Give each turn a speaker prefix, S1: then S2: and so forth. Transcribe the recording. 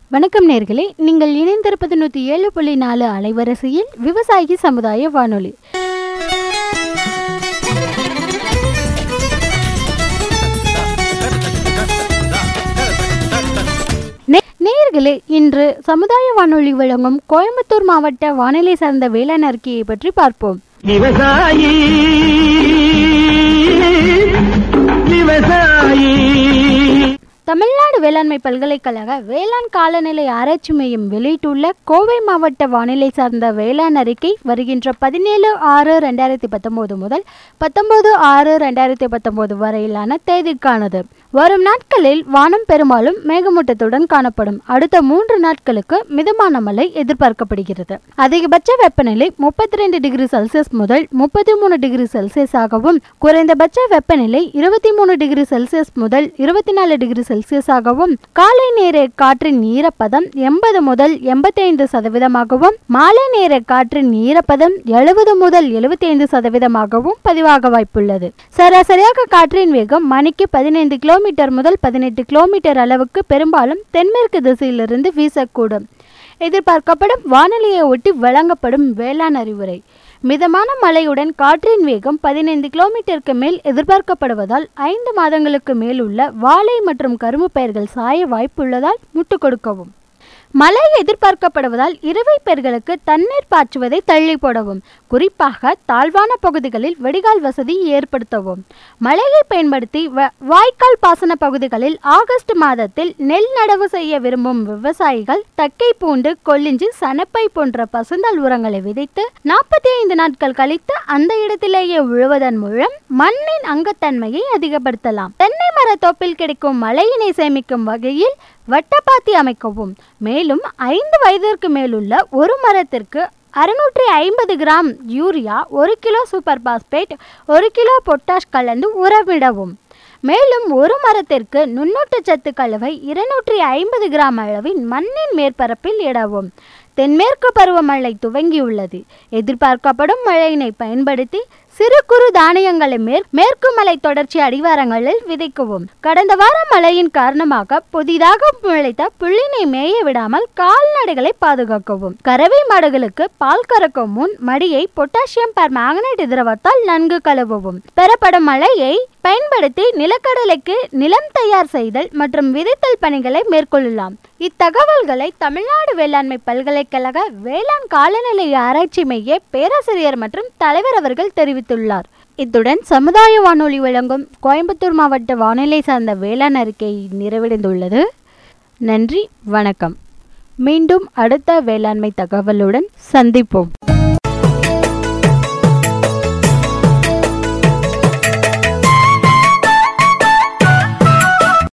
S1: வணக்கம் நேர்களே நீங்கள் இணைந்திருப்பது நூற்றி ஏழு புள்ளி நாலு அலைவரிசையில் விவசாயி சமுதாய வானொலி நே- நேயர்களே இன்று சமுதாய வானொலி வழங்கும் கோயம்புத்தூர் மாவட்ட வானிலை சார்ந்த வேளாண் அறிக்கையை பற்றி பார்ப்போம்
S2: விவசாயி விவசாயி
S1: தமிழ்நாடு வேளாண்மை பல்கலைக்கழக வேளாண் காலநிலை ஆராய்ச்சி மையம் வெளியிட்டுள்ள கோவை மாவட்ட வானிலை சார்ந்த வேளாண் அறிக்கை வருகின்ற பதினேழு ஆறு ரெண்டாயிரத்தி பத்தொம்போது முதல் பத்தொம்போது ஆறு ரெண்டாயிரத்தி பத்தொம்போது வரையிலான தேதிக்கானது வரும் நாட்களில் வானம் பெரும்பாலும் மேகமூட்டத்துடன் காணப்படும் அடுத்த மூன்று நாட்களுக்கு மிதமான மழை எதிர்பார்க்கப்படுகிறது அதிகபட்ச வெப்பநிலை முப்பத்தி ரெண்டு டிகிரி செல்சியஸ் முதல் முப்பத்தி மூணு டிகிரி செல்சியஸாகவும் குறைந்தபட்ச வெப்பநிலை இருபத்தி மூணு டிகிரி செல்சியஸ் முதல் இருபத்தி நாலு டிகிரி செல்சியஸாகவும் காலை நேர காற்றின் ஈரப்பதம் எண்பது முதல் எண்பத்தி ஐந்து சதவீதமாகவும் மாலை நேர காற்றின் ஈரப்பதம் எழுபது முதல் எழுபத்தி ஐந்து சதவீதமாகவும் பதிவாக வாய்ப்புள்ளது சராசரியாக காற்றின் வேகம் மணிக்கு பதினைந்து கிலோமீட்டர் முதல் பதினெட்டு கிலோமீட்டர் அளவுக்கு பெரும்பாலும் தென்மேற்கு திசையிலிருந்து வீசக்கூடும் எதிர்பார்க்கப்படும் வானிலையை ஒட்டி வழங்கப்படும் வேளாண் அறிவுரை மிதமான மழையுடன் காற்றின் வேகம் பதினைந்து கிலோமீட்டருக்கு மேல் எதிர்பார்க்கப்படுவதால் ஐந்து மாதங்களுக்கு மேல் உள்ள வாழை மற்றும் கரும்பு பயிர்கள் சாய வாய்ப்புள்ளதால் முட்டு கொடுக்கவும் மழை எதிர்பார்க்கப்படுவதால் இருவை பயிர்களுக்கு தண்ணீர் பாய்ச்சுவதை தள்ளி போடவும் குறிப்பாக தாழ்வான பகுதிகளில் வடிகால் வசதி ஏற்படுத்தவும் மழையை பயன்படுத்தி வ- வாய்க்கால் பாசன பகுதிகளில் ஆகஸ்ட் மாதத்தில் நெல் நடவு செய்ய விரும்பும் விவசாயிகள் தக்கை பூண்டு கொள்ளிஞ்சு சணப்பை போன்ற பசுந்தாள் உரங்களை விதைத்து நாற்பத்தி ஐந்து நாட்கள் கழித்து அந்த இடத்திலேயே உழுவதன் மூலம் மண்ணின் அங்கத்தன்மையை அதிகப்படுத்தலாம் தென்னை மர தோப்பில் கிடைக்கும் மழையினை சேமிக்கும் வகையில் வட்டப்பாத்தி அமைக்கவும் மேலும் ஐந்து வயதிற்கு மேலுள்ள ஒரு மரத்திற்கு அறுநூற்றி ஐம்பது கிராம் யூரியா ஒரு கிலோ சூப்பர் பாஸ்பேட் ஒரு கிலோ பொட்டாஷ் கலந்து உரமிடவும் மேலும் ஒரு மரத்திற்கு நுண்ணூட்டச்சத்து கலவை இருநூற்றி ஐம்பது கிராம் அளவில் மண்ணின் மேற்பரப்பில் இடவும் தென்மேற்கு பருவமழை துவங்கியுள்ளது எதிர்பார்க்கப்படும் மழையினை பயன்படுத்தி சிறு குறு தானியங்களை மேற் மேற்கு மலை தொடர்ச்சி அடிவாரங்களில் விதைக்கவும் கடந்த வார மழையின் காரணமாக புதிதாக முளைத்த புள்ளினை மேய விடாமல் கால்நடைகளை பாதுகாக்கவும் கறவை மாடுகளுக்கு பால் கறக்கும் முன் மடியை பொட்டாசியம் பெர் மேக்னேட் திரவத்தால் நன்கு கழுவவும் பெறப்படும் மழையை பயன்படுத்தி நிலக்கடலைக்கு நிலம் தயார் செய்தல் மற்றும் விதைத்தல் பணிகளை மேற்கொள்ளலாம் இத்தகவல்களை தமிழ்நாடு வேளாண்மை பல்கலைக்கழக வேளாண் காலநிலை ஆராய்ச்சி மைய பேராசிரியர் மற்றும் தலைவர் அவர்கள் தெரிவித்துள்ளார் இத்துடன் சமுதாய வானொலி வழங்கும் கோயம்புத்தூர் மாவட்ட வானிலை சார்ந்த வேளாண் அறிக்கை நிறைவடைந்துள்ளது நன்றி வணக்கம் மீண்டும் அடுத்த வேளாண்மை தகவலுடன் சந்திப்போம்